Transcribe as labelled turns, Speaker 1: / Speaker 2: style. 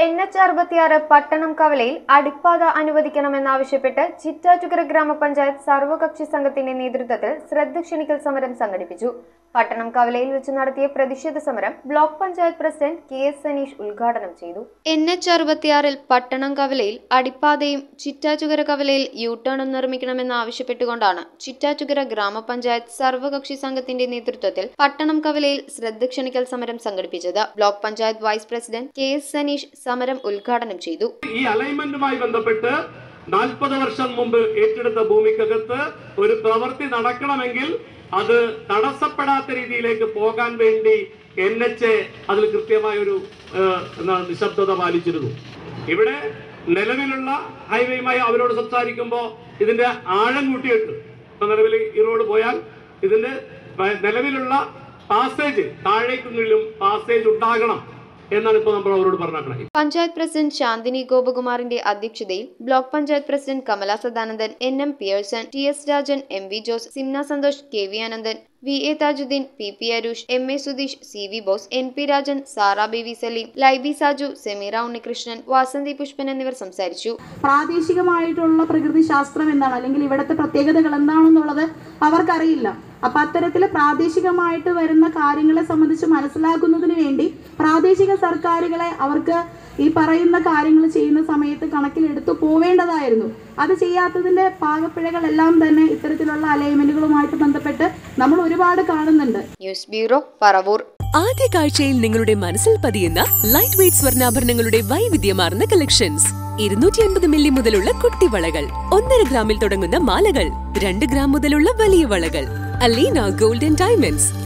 Speaker 1: N H അറുപത്തിയാറ് പട്ടണം കവലയിൽ അടിപ്പാത അനുവദിക്കണമെന്നാവശ്യപ്പെട്ട് ചിറ്റാറ്റുകര ഗ്രാമപഞ്ചായത്ത് സർവകക്ഷി സംഘത്തിന്റെ നേതൃത്വത്തിൽ ശ്രദ്ധ ക്ഷണിക്കൽ സമരം സംഘടിപ്പിച്ചു പട്ടണം കവലയിൽ വെച്ച് നടത്തിയ പ്രതിഷേധ സമരം block panchayat president K S Saneesh ഉദ്ഘാടനം ചെയ്തു എൻ എച്ച് അറുപത്തിയാറിൽ പട്ടണം കവലയിൽ അടിപ്പാതയും ചിറ്റാറ്റുകര കവലയിൽ യു ടേണും നിർമ്മിക്കണമെന്നാവശ്യപ്പെട്ടുകൊണ്ടാണ് ചിറ്റാറ്റുകര ഗ്രാമപഞ്ചായത്ത് സർവകക്ഷി സംഘത്തിന്റെ നേതൃത്വത്തിൽ പട്ടണം കവലയിൽ ശ്രദ്ധ ക്ഷണിക്കൽ സമരം സംഘടിപ്പിച്ചത് block panchayat vice president K S Saneesh സമരം ഉദ്ഘാടനം ചെയ്തു
Speaker 2: ഈ അലൈൻമെന്റുമായി ബന്ധപ്പെട്ട് നാൽപ്പത് വർഷം മുമ്പ് ഏറ്റെടുത്ത ഭൂമിക്കകത്ത് ഒരു പ്രവൃത്തി നടക്കണമെങ്കിൽ അത് തടസ്സപ്പെടാത്ത രീതിയിലേക്ക് പോകാൻ വേണ്ടി എൻ എച്ച് അതിൽ കൃത്യമായ ഒരു ഏഹ്, എന്താണ് നിശബ്ദത പാലിച്ചിരുന്നു ഇവിടെ നിലവിലുള്ള ഹൈവേയുമായി അവരോട് സംസാരിക്കുമ്പോൾ ഇതിന്റെ ആഴം കൂട്ടിയിട്ട് ഇപ്പൊ നിലവിൽ ഈ റോഡ് പോയാൽ ഇതിന്റെ പ- നിലവിലുള്ള പാസേജ് താഴേക്കുള്ളിലും പാസേജ് ഉണ്ടാകണം എന്നാണ് ഇപ്പോൾ നമ്മൾ അവരോട് പറഞ്ഞിട്ടുള്ളത്
Speaker 1: പഞ്ചായത്ത് പ്രസിഡന്റ് ശാന്തിനി ഗോപകുമാറിന്റെ അധ്യക്ഷതയിൽ block panchayat president Kamala Sadanandan N M Pearson T S Rajan M V Jose Simna Santhosh K V Anandan V A Thajudheen P P Aroosh M A Sudheesh C V Bose N P Rajan Sara B V Saleem Laiby Saju Semeera Unnikrishnan Vasanthi Pushpan എന്നിവർ സംസാരിച്ചു
Speaker 3: പ്രാദേശികമായിട്ടുള്ള പ്രകൃതി ശാസ്ത്രം എന്താണ് അല്ലെങ്കിൽ ഇവിടുത്തെ പ്രത്യേകതകൾ എന്താണെന്നുള്ളത് അവർക്കറിയില്ല അപ്പൊ അത്തരത്തിൽ പ്രാദേശികമായിട്ട് വരുന്ന കാര്യങ്ങളെ സംബന്ധിച്ച് മനസ്സിലാക്കുന്നതിന് വേണ്ടി പ്രാദേശിക സർക്കാരുകളെ അവർക്ക് ഈ പറയുന്ന കാര്യങ്ങൾ ചെയ്യുന്ന സമയത്ത് കണക്കിലെടുത്തു പോവേണ്ടതായിരുന്നു അത് ചെയ്യാത്തതിന്റെ പാകപ്പിഴകളെല്ലാം തന്നെ ഇത്തരത്തിലുള്ള അലൈൻമെന്റുകളുമായിട്ട് ബന്ധപ്പെട്ട് നമ്മൾ ഒരുപാട് കാണുന്നുണ്ട്
Speaker 1: ന്യൂസ് ബ്യൂറോ പറവൂർ
Speaker 4: ആദ്യ കാഴ്ചയിൽ നിങ്ങളുടെ മനസ്സിൽ പതിയുന്ന ലൈറ്റ് വെയ്റ്റ് സ്വർണ്ണാഭരണങ്ങളുടെ വൈവിധ്യമാർന്ന കളക്ഷൻസ് ഇരുന്നൂറ്റി അൻപത് മില്ലി മുതലുള്ള കുട്ടിവളകൾ ഒന്നര ഗ്രാമിൽ തുടങ്ങുന്ന മാലകൾ രണ്ട് ഗ്രാം മുതലുള്ള വലിയ വളകൾ അലീന ഗോൾഡൻ ഡയമണ്ട്സ്